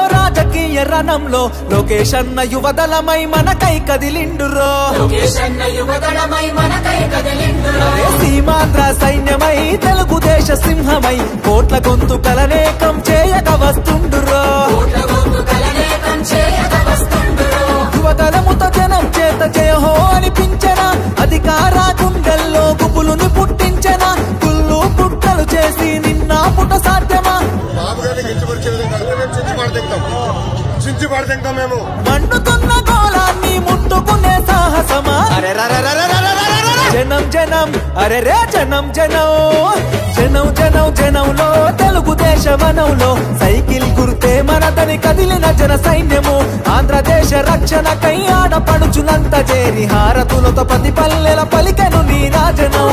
రాజకీయ రణంలో లోకేష్ అన్న యువదళమై మనకై కదిలిండురో లోకేశన్న యువదళమై మనకై కదిలిండురో సీమాంధ్ర సైన్యమై తెలుగుదేశ సింహమై కోట్ల గొంతు కలనేకం చేయక వస్తుండురో కోట్ల గొంతు కలనేకం చేయక వస్తుండురో యువతలముత జనం చేత జయహో అనిపించన అధికార గుండెల్లో గుబులుని పుట్టించన కుళ్ళు పుట్టలు చేసి నిన్న పుట సాధ్యమా బాబు గారిని కించపరిచే విధంగా అయితే మేము చించి పడదింటాం చించి పడదింటాం మేము మండుతున్న గోళాన్ని ముట్టుకునే సాహసమా అరే జనం జనం అరే రే జనం జనం జనం జనం జనంలో తెలుగుదేశ వనంలో సైకిల్ గుర్తే మనదని కదిలిన జన సైన్యము ఆంధ్రదేశ రక్షణకై ఆడపడుచులంత చేరి హారతులతో పది పల్లెల పలికెను నీ రాజనం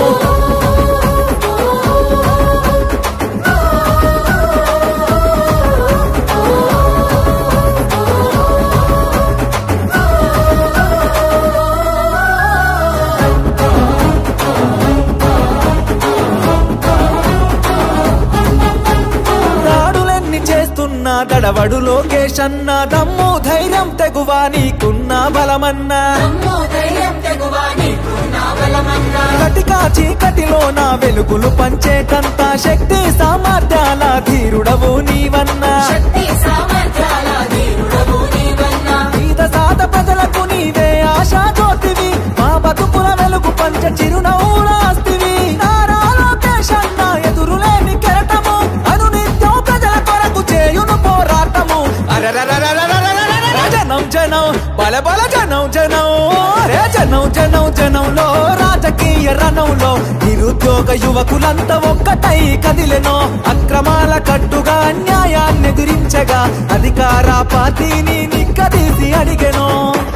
దాడులెన్ని చేస్తున్నా దడవడు లోకేష్ అన్న దమ్ము ధైర్యం తెగువా నీకున్న బలమన్నా అమ్మో ధైర్యం తెగువా నీకున్న బలమన్నా కటికా చీకటిలో నా వెలుగులు పంచేటంత శక్తి సామర్థ్యాల ధీరుడవు నీవన్నా శక్తి సామర్థ్యాల ధీరుడవు నీవన్నా ఈత సాత ప్రజలకు నీవే ఆశా జ్యోతివి మా బతుకుల వెలుగు పంచ చిరునవ్వులాస్తివి నారా లోకేష్ అన్న ఎదురులేని కెరటము అనునిత్యం ప్రజల కొరకు చేయును పోరాటము అరెరెరెరెరెరెరెరెరెరె. జనం జనం బల బల జనం జనం రే జనం జనం జనంలో రాజకీయ రణంలో నిరుద్యోగ యువకులంతా ఒక్కటై కదిలెనో అక్రమాల కట్టుగా అన్యాయాన్ని ఎదిరించగా అధికార పార్టీని నిక్కదీసి అడిగెనో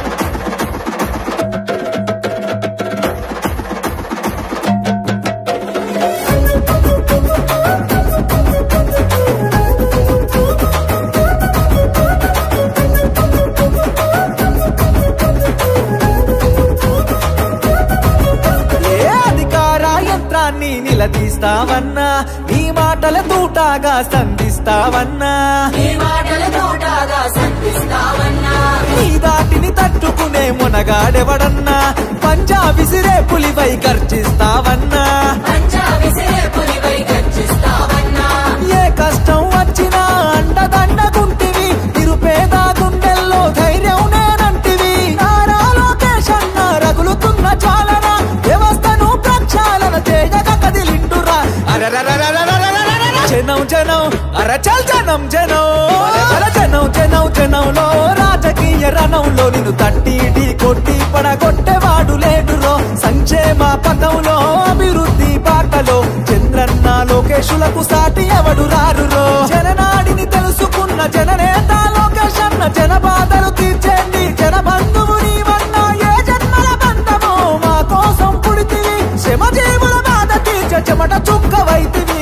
ఏ అధికార యంత్రాన్ని నిలదీస్తావన్నా నీ మాటల తూటాగా సంధిస్తావన్నా నీ మాటల తోటాగా సంధిస్తావన్నా నీ దాటిని తట్టుకునే మునగాడెవడన్నా పంజా విసిరే పులిపై గర్జిస్తావన్నా పంచా విసిరే పులివై గర్జిస్తావన్నా ఏ కష్టం వచ్చినా అండదండగుంటివి నిరుపేద గుండెల్లో ధైర్యం నేనంటివి నారా లోకేష్ అన్న రగులుతున్న చాలన వ్యవస్థను ప్రక్షాళన చేయక కదిలింటురా అరెరెరెరెరెరెరెరెరెరె. జనం జనం అరచల్ జనం జనం అర జనం జనం జనంలో రాజకీయ రణంలో నిన్ను తట్టి ఢీ కొట్టి పడగొట్టేవాడు లేడురో సంక్షేమ పథంలో అభివృద్ధి బాటలో చంద్రన్న లోకేశులకు సాటి ఎవడు రారురో జననాడిని తెలుసుకున్న జననేత లోకేష్ అన్న జన బాధలు తీర్చేండి జన బంధువు నీవన్నా ఏ జన్మల బంధమో మా కోసం పుడితివి శ్రమ జీవుల బాధ తీర్చ చెమట చుక్కవైతివి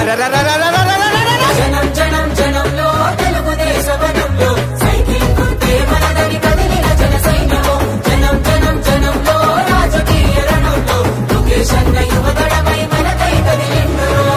జనం జనం జనంలో తెలుగుదేశ వనంలో సైకిల్ గుర్తే మనదని కదిలిన జన సైన్యము జనం జనం జనంలో రాజకీయ రణంలో లోకేశన్న యువదళమై మనకై కదిలిండురో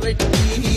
పెట్టి